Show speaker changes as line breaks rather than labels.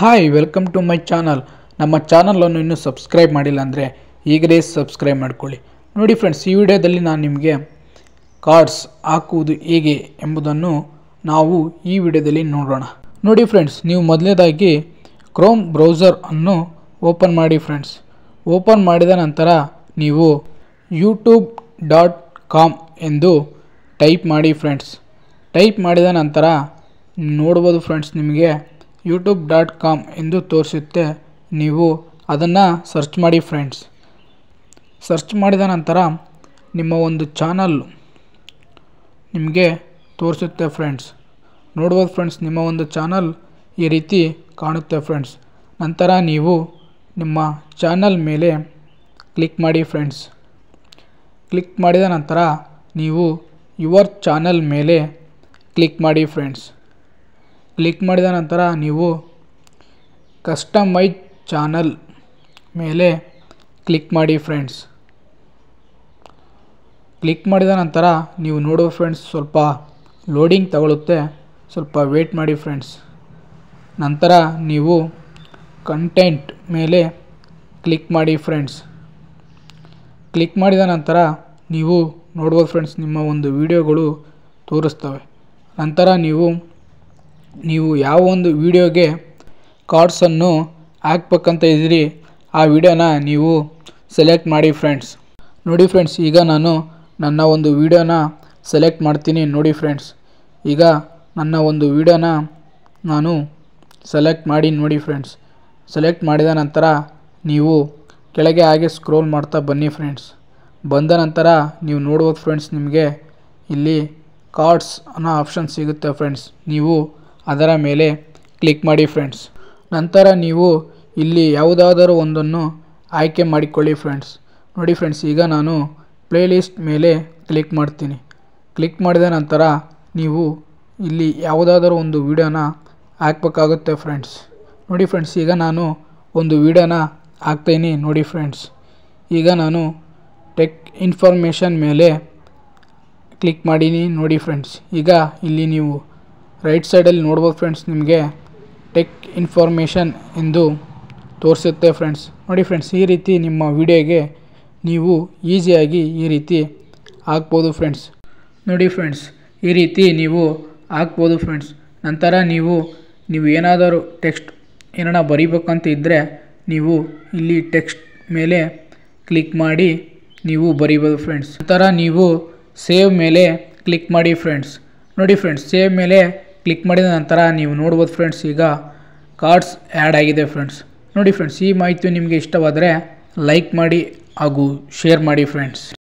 hi welcome to my channel ನಮ್ಮ ಚಾನಲನ್ನು ಇನ್ನೂ ಸಬ್ಸ್ಕ್ರೈಬ್ ಮಾಡಿಲ್ಲ ಅಂದರೆ ಈಗಲೇ ಸಬ್ಸ್ಕ್ರೈಬ್ ಮಾಡ್ಕೊಳ್ಳಿ ನೋಡಿ ಫ್ರೆಂಡ್ಸ್ ಈ ವಿಡಿಯೋದಲ್ಲಿ ನಾನು ನಿಮಗೆ ಕಾರ್ಡ್ಸ್ ಹಾಕುವುದು ಹೇಗೆ ಎಂಬುದನ್ನು ನಾವು ಈ ವಿಡಿಯೋದಲ್ಲಿ ನೋಡೋಣ ನೋಡಿ ಫ್ರೆಂಡ್ಸ್ ನೀವು ಮೊದಲನೇದಾಗಿ ಕ್ರೋಮ್ ಬ್ರೌಸರ್ ಅನ್ನು ಓಪನ್ ಮಾಡಿ ಫ್ರೆಂಡ್ಸ್ ಓಪನ್ ಮಾಡಿದ ನಂತರ ನೀವು ಯೂಟ್ಯೂಬ್ ಡಾಟ್ ಕಾಮ್ ಎಂದು ಟೈಪ್ ಮಾಡಿ ಫ್ರೆಂಡ್ಸ್ ಟೈಪ್ ಮಾಡಿದ ನಂತರ ನೋಡ್ಬೋದು ಫ್ರೆಂಡ್ಸ್ ನಿಮಗೆ ಯೂಟ್ಯೂಬ್ ಡಾಟ್ ಕಾಮ್ ಎಂದು ತೋರಿಸುತ್ತೆ ನೀವು ಅದನ್ನು ಸರ್ಚ್ ಮಾಡಿ ಫ್ರೆಂಡ್ಸ್ ಸರ್ಚ್ ಮಾಡಿದ ನಂತರ ನಿಮ್ಮ ಒಂದು ಚಾನಲ್ ನಿಮಗೆ ತೋರಿಸುತ್ತೆ ಫ್ರೆಂಡ್ಸ್ ನೋಡ್ಬೋದು ಫ್ರೆಂಡ್ಸ್ ನಿಮ್ಮ ಒಂದು ಚಾನಲ್ ಈ ರೀತಿ ಕಾಣುತ್ತೆ ಫ್ರೆಂಡ್ಸ್ ನಂತರ ನೀವು ನಿಮ್ಮ ಚಾನಲ್ ಮೇಲೆ ಕ್ಲಿಕ್ ಮಾಡಿ ಫ್ರೆಂಡ್ಸ್ ಕ್ಲಿಕ್ ಮಾಡಿದ ನಂತರ ನೀವು ಯುವರ್ ಚಾನಲ್ ಮೇಲೆ ಕ್ಲಿಕ್ ಮಾಡಿ ಫ್ರೆಂಡ್ಸ್ ಕ್ಲಿಕ್ ಮಾಡಿದ ನಂತರ ನೀವು ಕಸ್ಟಮೈಜ್ ಚಾನಲ್ ಮೇಲೆ ಕ್ಲಿಕ್ ಮಾಡಿ ಫ್ರೆಂಡ್ಸ್ ಕ್ಲಿಕ್ ಮಾಡಿದ ನಂತರ ನೀವು ನೋಡುವ ಫ್ರೆಂಡ್ಸ್ ಸ್ವಲ್ಪ ಲೋಡಿಂಗ್ ತಗೊಳ್ಳುತ್ತೆ ಸ್ವಲ್ಪ ವೇಟ್ ಮಾಡಿ ಫ್ರೆಂಡ್ಸ್ ನಂತರ ನೀವು ಕಂಟೆಂಟ್ ಮೇಲೆ ಕ್ಲಿಕ್ ಮಾಡಿ ಫ್ರೆಂಡ್ಸ್ ಕ್ಲಿಕ್ ಮಾಡಿದ ನಂತರ ನೀವು ನೋಡ್ಬೋದು ಫ್ರೆಂಡ್ಸ್ ನಿಮ್ಮ ಒಂದು ವಿಡಿಯೋಗಳು ತೋರಿಸ್ತವೆ ನಂತರ ನೀವು ನೀವು ಯಾವ ಒಂದು ವಿಡಿಯೋಗೆ ಕಾರ್ಡ್ಸನ್ನು ಹಾಕ್ಬೇಕಂತ ಇದ್ದೀರಿ ಆ ವಿಡಿಯೋನ ನೀವು ಸೆಲೆಕ್ಟ್ ಮಾಡಿ ಫ್ರೆಂಡ್ಸ್ ನೋಡಿ ಫ್ರೆಂಡ್ಸ್ ಈಗ ನಾನು ನನ್ನ ಒಂದು ವಿಡಿಯೋನ ಸೆಲೆಕ್ಟ್ ಮಾಡ್ತೀನಿ ನೋಡಿ ಫ್ರೆಂಡ್ಸ್ ಈಗ ನನ್ನ ಒಂದು ವಿಡಿಯೋನ ನಾನು ಸೆಲೆಕ್ಟ್ ಮಾಡಿ ನೋಡಿ ಫ್ರೆಂಡ್ಸ್ ಸೆಲೆಕ್ಟ್ ಮಾಡಿದ ನಂತರ ನೀವು ಕೆಳಗೆ ಹಾಗೆ ಸ್ಕ್ರೋಲ್ ಮಾಡ್ತಾ ಬನ್ನಿ ಫ್ರೆಂಡ್ಸ್ ಬಂದ ನಂತರ ನೀವು ನೋಡ್ಬೋದು ಫ್ರೆಂಡ್ಸ್ ನಿಮಗೆ ಇಲ್ಲಿ ಕಾರ್ಡ್ಸ್ ಅನ್ನೋ ಆಪ್ಷನ್ ಸಿಗುತ್ತೆ ಫ್ರೆಂಡ್ಸ್ ನೀವು ಅದರ ಮೇಲೆ ಕ್ಲಿಕ್ ಮಾಡಿ ಫ್ರೆಂಡ್ಸ್ ನಂತರ ನೀವು ಇಲ್ಲಿ ಯಾವುದಾದರೂ ಒಂದನ್ನು ಆಯ್ಕೆ ಮಾಡಿಕೊಳ್ಳಿ ಫ್ರೆಂಡ್ಸ್ ನೋಡಿ ಫ್ರೆಂಡ್ಸ್ ಈಗ ನಾನು ಪ್ಲೇಲಿಸ್ಟ್ ಮೇಲೆ ಕ್ಲಿಕ್ ಮಾಡ್ತೀನಿ ಕ್ಲಿಕ್ ಮಾಡಿದ ನಂತರ ನೀವು ಇಲ್ಲಿ ಯಾವುದಾದರೂ ಒಂದು ವಿಡಿಯೋನ ಹಾಕ್ಬೇಕಾಗುತ್ತೆ ಫ್ರೆಂಡ್ಸ್ ನೋಡಿ ಫ್ರೆಂಡ್ಸ್ ಈಗ ನಾನು ಒಂದು ವಿಡಿಯೋನ ಹಾಕ್ತೀನಿ ನೋಡಿ ಫ್ರೆಂಡ್ಸ್ ಈಗ ನಾನು ಟೆಕ್ ಇನ್ಫಾರ್ಮೇಷನ್ ಮೇಲೆ ಕ್ಲಿಕ್ ಮಾಡೀನಿ ನೋಡಿ ಫ್ರೆಂಡ್ಸ್ ಈಗ ಇಲ್ಲಿ ನೀವು ರೈಟ್ ಸೈಡಲ್ಲಿ ನೋಡ್ಬೋದು ಫ್ರೆಂಡ್ಸ್ ನಿಮಗೆ ಟೆಕ್ ಇನ್ಫಾರ್ಮೇಷನ್ ಎಂದು ತೋರಿಸುತ್ತೆ ಫ್ರೆಂಡ್ಸ್ ನೋಡಿ ಫ್ರೆಂಡ್ಸ್ ಈ ರೀತಿ ನಿಮ್ಮ ವಿಡಿಯೋಗೆ ನೀವು ಈಸಿಯಾಗಿ ಈ ರೀತಿ ಹಾಕ್ಬೋದು ಫ್ರೆಂಡ್ಸ್ ನೋಡಿ ಫ್ರೆಂಡ್ಸ್ ಈ ರೀತಿ ನೀವು ಹಾಕ್ಬೋದು ಫ್ರೆಂಡ್ಸ್ ನಂತರ ನೀವು ನೀವು ಏನಾದರೂ ಟೆಕ್ಸ್ಟ್ ಏನಾರ ಬರಿಬೇಕಂತ ಇದ್ದರೆ ನೀವು ಇಲ್ಲಿ ಟೆಕ್ಸ್ಟ್ ಮೇಲೆ ಕ್ಲಿಕ್ ಮಾಡಿ ನೀವು ಬರಿಬೋದು ಫ್ರೆಂಡ್ಸ್ ನಂತರ ನೀವು ಸೇವ್ ಮೇಲೆ ಕ್ಲಿಕ್ ಮಾಡಿ ಫ್ರೆಂಡ್ಸ್ ನೋಡಿ ಫ್ರೆಂಡ್ಸ್ ಸೇವ್ ಮೇಲೆ ಕ್ಲಿಕ್ ಮಾಡಿದ ನಂತರ ನೀವು ನೋಡ್ಬೋದು ಫ್ರೆಂಡ್ಸ್ ಈಗ ಕಾರ್ಡ್ಸ್ ಆ್ಯಡ್ ಆಗಿದೆ ಫ್ರೆಂಡ್ಸ್ ನೋಡಿ ಫ್ರೆಂಡ್ಸ್ ಈ ಮಾಹಿತಿ ನಿಮಗೆ ಇಷ್ಟವಾದರೆ ಲೈಕ್ ಮಾಡಿ ಹಾಗೂ ಶೇರ್ ಮಾಡಿ ಫ್ರೆಂಡ್ಸ್